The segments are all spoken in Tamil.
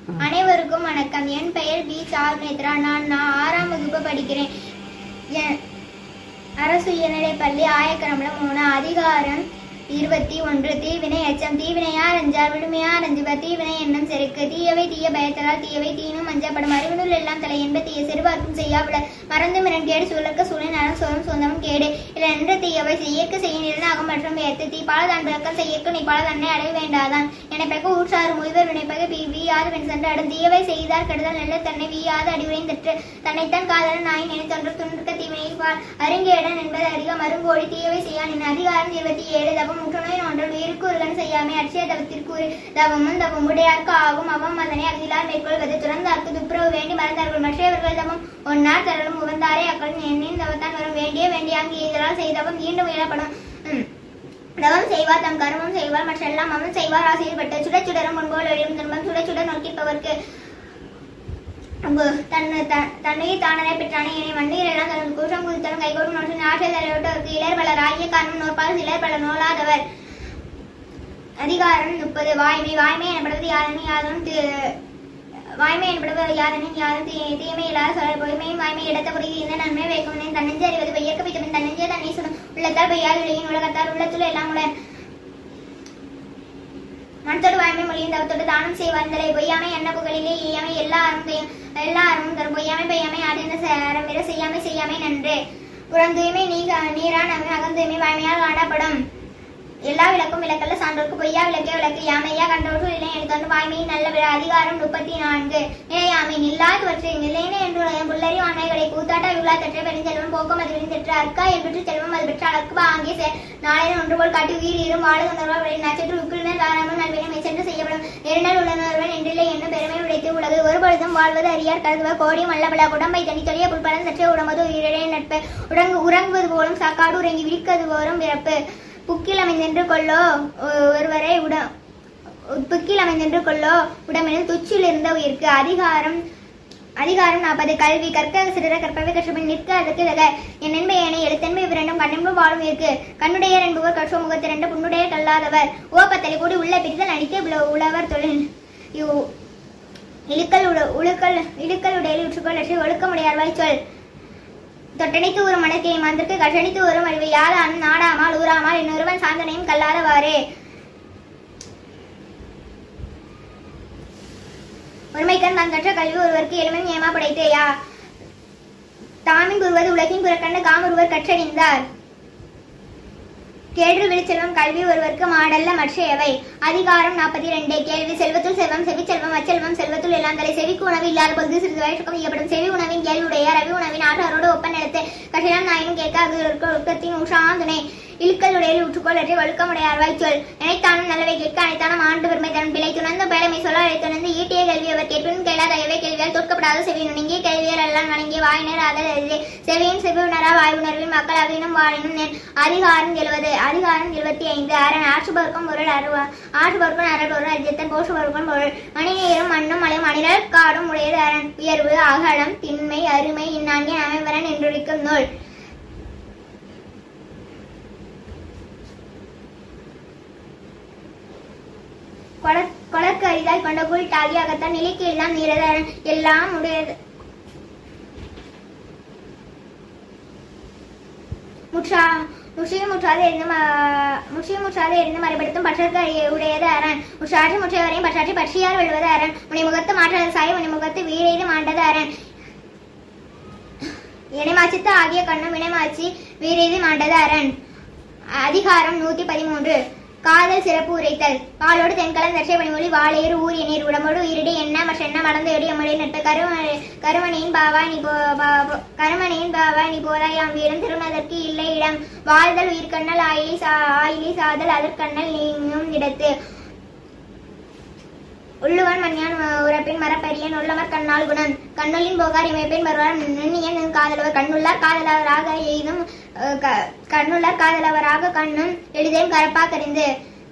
அனைவருக்கும் வணக்கம் என் பெயர் பி சாருநேத்ரா நான் நான் ஆறாம் வகுப்பு படிக்கிறேன் என் அரசு உயர்நிலைப் பள்ளி ஆயக்கரம்பலம் மூணு அதிகாரம் இருபத்தி ஒன்று தீவினை எச்சம் தீவினையார் அஞ்சார் விடுமையார் அஞ்சுவர் தீவினை எண்ணம் செருக்கு தீயவை தீய பயத்தலால் தீயவை தீனும் அஞ்சப்படும் அறிவினுள் எல்லாம் தலை என்ப தீய சிறுபார்க்கும் செய்யாவிட மறந்து மிரன் கேடு சூழக்க சூழல் நலம் சோறும் சொந்தமும் கேடு இல்லை என்று தீயவை செய்யக்கு செய்ய நிலனாகும் மற்றும் ஏத்து தீ பல தான் பிறக்கம் செய்யக்கு நீ பல தன்னை அடைய வேண்டாதான் நினைப்பக ஊற்றாறு முய்வர் வினைப்பக பி வீயாது பின் சென்று அடும் தீயவை செய்தார் கெடுதல் நல்ல தன்னை வீயாது அடிவுரையும் தற்று தன்னைத்தான் காதலன் நாய் நினைத்தொன்று துன்றுக்க தீவினையில் பால் அருங்கேடன் என்பது அதிக மருங்கோடி தீயவை செய்யான் என் அதிகாரம் இருபத்தி ஏழு தவம் முற்றுநோய் ஒன்றல் உயிருக்கு ஒருகன் செய்யாமை அட்சய தவத்திற்கு தவமும் தவம் உடையார்க்கு ஆகும் அவம் அதனை அகிலார் மேற்கொள்வது துறந்தார்க்கு துப்புரவு வேண்டி மறந்தார்கள் மற்றவர்கள் தவம் ஒன்னார் தரலும் உவந்தாரே அக்கள் எண்ணின் தவத்தான் வரும் வேண்டிய வேண்டிய அங்கு இதனால் செய்தவம் மீண்டும் இயலப்படும் உம். தவம் செய்வார் தம் கர்மம் செய்வார் மற்றெல்லாம் அவன் செய்வார் ஆசையில் பட்டு சுட சுடரும் முன்போல் எழும் துன்பம் சுட சுட நோக்கிப்பவர்க்கு அங்கு தன்னை த- தன்னையே தானே பெற்றானே என்னை மண்ணில் எல்லாம் தனது குற்றம் குதித்தலும் கைகோடும் நோட்டு நாட்டை தலையோட்டவருக்கு இளர் பலர் ஆகிய காரணம் நோற்பால் சிலர் பல நோலாதவர் அதிகாரம் முப்பது வாய்மை வாய்மை எனப்படுவது யாதனை யாதனும் தி- வாய்மை என்பது யாதனின் யாரும் தீ- தீமை இல்லாத சொல்ல பொய்மையும் வாய்மை இடத்த குறித்து இந்த நன்மை வைக்கும் தன்னஞ்சு அறிவது வையக்க பித்தமின் தன்னஞ்சே தன்னை சுடும் உள்ளத்தால் பெய்யாது இளையின் உலகத்தால் உள்ளத்துள் எல்லாம் உடன் மனத்தோடு வாய்மை மொழியின் தவத்தோடு தானம் செய்வார்ந்தலை பொய்யாமை எண்ண புகழிலே ஈயாமை எல்லாரும் தெய்வம் எல்லாரும் தரும் பொய்யாமை பொய்யாமை ஆடின சேரம் பிற செய்யாமை செய்யாமை நன்று புறம் தூய்மை நீ நீரான் அமை அகந்தூய்மை வாய்மையால் காணப்படும் எல்லா விளக்கும் விளக்கல்ல சான்றோர்க்கு பொய்யா விளக்கே விளக்கு யாமையா கண்டோடு இல்லை எனக்கு வந்து வாய்மையின் நல்ல விழா அதிகாரம் முப்பத்தி நான்கு நிலையாமை நில்லாதவற்றை நிலையின என்று புல்லறி ஆண்மைகளை கூத்தாட்ட விழா தற்ற பெருஞ்செல்வம் போக்கும் அது விழுந்தற்ற அக்கா என்பற்று செல்வம் அது பெற்ற அழக்கு ஆகிய செ- நாளை ஒன்று போல் காட்டி உயிர் இரும் வாழ வந்தவர்கள் நட்சத்திர உக்குள்ள தாராமல் நல்வினை மெச்சென்று செய்யப்படும் நெருநாள் உள்ளவர்கள் என்றில்லை என்னும் பெருமை உடைத்து உலகு ஒரு பொழுதும் வாழ்வது அறியார் கருதுவ கோடியும் அல்லபல உடம்பை தனி தொழிய புல்பலன் சற்றே உடம்பது உயிரிழை நட்பு உறங்கு உறங்குவது போலும் சாக்காடு உறங்கி விரிக்கது போலும் பிறப்பு புக்கில் அமைந்தென்று கொள்ளோ ஒ- ஒருவரை உட புக்கில் அமைந்தென்று கொள்ளோ உடம்பில் துச்சில் இருந்த உயிர்க்கு அதிகாரம் அதிகாரம் நாற்பது கல்வி கற்க சிறிற கற்பவை கற்றபின் நிற்க அதற்கு தக என் என்பை என எழுத்தென்பை இவ்விரண்டும் கண்ணென்பு வாழும் இருக்கு கண்ணுடையர் என்பவர் கற்றோ முகத்திரண்டு புண்ணுடைய கல்லாதவர் ஓப்பத்தலை கூடி உள்ள பிரிதல் அடித்து உல- உழவர் தொழில் இவ் இழுக்கல் உட உழுக்கல் இழுக்கல் உடையில் உற்றுக்கொள் அற்றி ஒழுக்கமுடையார்வாய் சொல் தொட்டணித்து ஒரு மனத்தினை மந்திற்கு கட்டணித்து ஒரு அறிவை யாதானும் நாடாமல் ஊராமல் இன்னொருவன் சாந்தனையும் கல்லாதவாறே ஒருமைக்கண் தான் கற்ற கல்வி ஒருவருக்கு எளிமையும் ஏமா படைத்தேயா தாமின் கூறுவது உலகின் புறக்கண்ட காமொருவர் கற்றறிந்தார் கேடு விழுச்செல்வம் கல்வி ஒருவருக்கு மாடல்ல மற்றையவை அதிகாரம் நாற்பத்தி ரெண்டு கேள்வி செல்வத்துள் செல்வம் செவி செல்வம் அச்செல்வம் செல்வத்துள் எல்லாம் தலை செவிக்கு உணவு இல்லாத பொழுது சிறிது வயசுக்கும் செய்யப்படும் செவி உணவின் கேள்வியுடைய ரவி உணவின் ஆற்றாரோடு ஒப்ப நிலத்து கட்டிடம் நாயினும் கேட்க அது ஒழுக்கத்தின் உஷாந்துணை இழுக்கலுடைய உற்றுக்கோள் அற்றி வழுக்கமுடையார்வாய் சொல் நினைத்தானும் நல்லவை கேட்க அனைத்தானும் ஆண்டு பெருமை தரும் பிழை துணர்ந்த பேழமை சொல்ல அழை துணர்ந்து ஈட்டிய கல்வி அவர் கேட்பினும் கேளாத அயவை கேள்வியால் தோற்கப்படாத செவி நுணுங்கிய கேள்வியால் எல்லாம் வணங்கிய வாயினர் அதல் அறிதே செவியின் செவி உணரா வாய் உணர்வில் மக்கள் அவினும் வாழினும் நென் அதிகாரம் எழுவது அதிகாரம் இருபத்தி ஐந்து அரண் ஆற்றுபவர்க்கும் பொருள் அருவா ஆற்றுபவர்க்கும் அரண் பொருள் அஜித்தன் போற்றுபவர்க்கும் பொருள் மணிநீரும் மண்ணும் மலையும் அணிலர் காடும் உடையது அரண் உயர்வு அகலம் திண்மை அருமை இந்நான்கின் அமைவரன் என்றுரைக்கும் நூல் கொல- கொலக்கு அரிதாய் கொண்ட குள்டாகி அகத்தான் நிலைக்கு எல்லாம் நீரத எல்லாம் உடையது முற்றா முற்றியும் முற்றாது இருந்து ம- முற்றியும் முற்றாது இருந்து மறுபடுத்தும் பற்றற்கு அரிய- உடையது அரண் முற்றாற்றி முற்றியவரையும் பற்றாற்றி பற்றியார் வெல்வது அரண் உனி முகத்து மாற்றது சாய் உனி முகத்து வீரெய்து மாண்டது அரண் இணைமாச்சித்து ஆகிய கண்ணும் இணைமாச்சி வீரெய்து மாண்டது அரண் அதிகாரம் நூத்தி பதிமூன்று காதல் சிறப்பு உரைத்தல் பாலோடு தென்கலன் தற்றை பணிமொழி வாழையர் ஊர் எண்ணீர் உடம்போடு உயிரிடு என்ன மற்ற என்ன மடந்து எடி அம்மடி நட்டு கரும கருமணியின் பாவா நீ போ பா- போ- கருமணியின் பாவா நீ போதாயாம் வீரம் திருநதற்கு இல்லை இடம் வாழ்தல் உயிர்கண்ணல் ஆயிலி சா ஆயிலி சாதல் அதற்கண்ணல் நீங்கும் இடத்து உள்ளுவன் மண்யான் உறப்பின் மரப்பரியன் உள்ளவர் கண்ணால் குணம் கண்ணுளின் போகார் இமைப்பின் வருவார் நுண்ணியன் காதலவர் கண்ணுள்ளார் காதலவராக எய்தும் அஹ், க- கண்ணுள்ளார் காதலவராக கண்ணும் எளிதையும் கரப்பா கறிந்து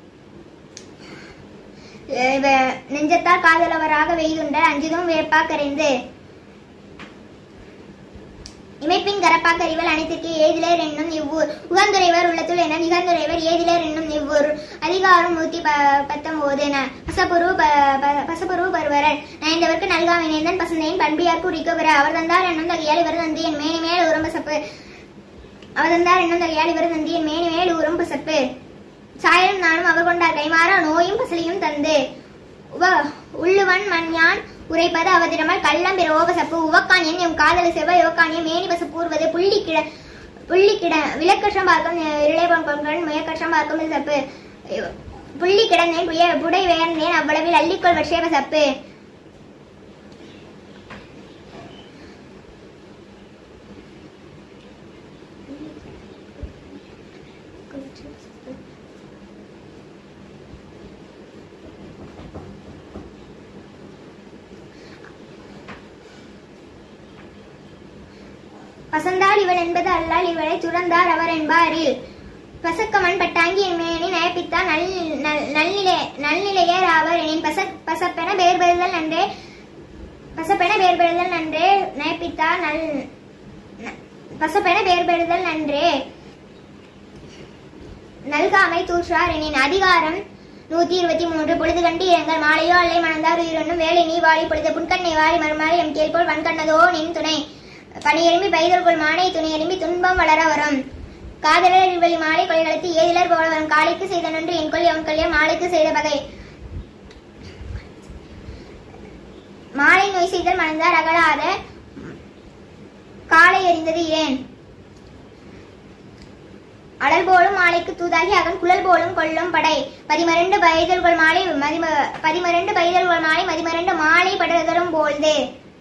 அஹ், வ- நெஞ்சத்தார் காதலவராக வெய்துண்ட அஞ்சுதும் வேப்பா கரைந்து இமைப்பின் கரப்பாக்கறிவல் அனைத்திற்கு ஏதிலர் என்னும் இவ்வூர் உகந்துரைவர் உள்ளத்துள் என நிகழ்ந்துரைவர் ஏதிலர் என்னும் இவ்வூர் அதிகாரம் நூத்தி ப பத்தொன்பது ந- பசப்புரு ப ப- பசப்புரு பருவரர் நயந்தவர்க்கு நல்காமை நேர்ந்தன் பசந்தையின் பண்பியார்க்கு உரிக்கவர அவர் தந்தார் என்னும் தகையால் இவர் தந்தி என் மேனி மேல் ஊரம் பசப்பு அவர் தந்தார் என்னும் தகையால் இவர் தந்தி என் மேனி மேல் ஊரம் பசப்பு சாயலும் நானும் அவர் கொண்டார் கைமாறா நோயும் பசலியும் தந்து உவ உள்ளுவன் மண்யான் உரைப்பது அவதிடமல் கள்ளம் பிற ஓபசப்பு உவக்கானியன் எம் காதல செவ்வாய் யுவக்கானியம் மேனி பசு கூறுவது புள்ளி கிட புள்ளி கிட விளக்கற்றம் பார்க்கும் இருளை பொங்கல் முயக்கற்றம் பார்க்கும் சப்பு புள்ளி கிடந்தேன் புய புடை வேர்ந்தேன் அவ்வளவில் அள்ளிக்கொள் வட்சேப சப்பு பசந்தால் இவன் என்பது அல்லால் இவளை துறந்தார் அவர் என்பாரில் பசக்கமன் பட்டாங்கி என் மேனி நயப்பித்தால் நல் நல்- நல்நிலை நல்நிலையர் ஆவர் எனின் பச பசப்பென பெயர் பெறுதல் நன்றே பசப்பென பெயர் பெறுதல் நன்றே நயப்பித்தால் நல் ந- பசப்பென பெயர் பெறுதல் நன்றே நல்காமை தூற்றார் எனின் அதிகாரம் நூத்தி இருபத்தி மூன்று பொழுது கண்டு இரங்கள் மாலையோ அல்லை மணந்தார் உயிரொன்னும் வேலை நீ வாழி பொழுது புன்கண்ணை வாரி மறுமாறி எம் கேள்போல் வன்கண்ணதோ நின் துணை பணியெரும்பி பைதற்குள் மானை துணையெரும்பி துன்பம் வளர வரும் காதலர் இருவழி மாலை கொலைகளுக்கு ஏதிலர் போல வரும் காலைக்கு செய்த நன்று என் கொல் எவன் கொல்லிய மாலைக்கு செய்த பகை மாலை நோய் செய்தல் மணந்தார் அகலாத காலை எறிந்தது ஏன் அடல் போலும் மாலைக்கு தூதாகி அவன் குழல் போலும் கொள்ளும் படை பதிமரண்டு பைதல்கள் மாலை மதிம பதிமரண்டு பைதல்கள் மாலை மதிமரண்டு மாலை படுதரும் போல்து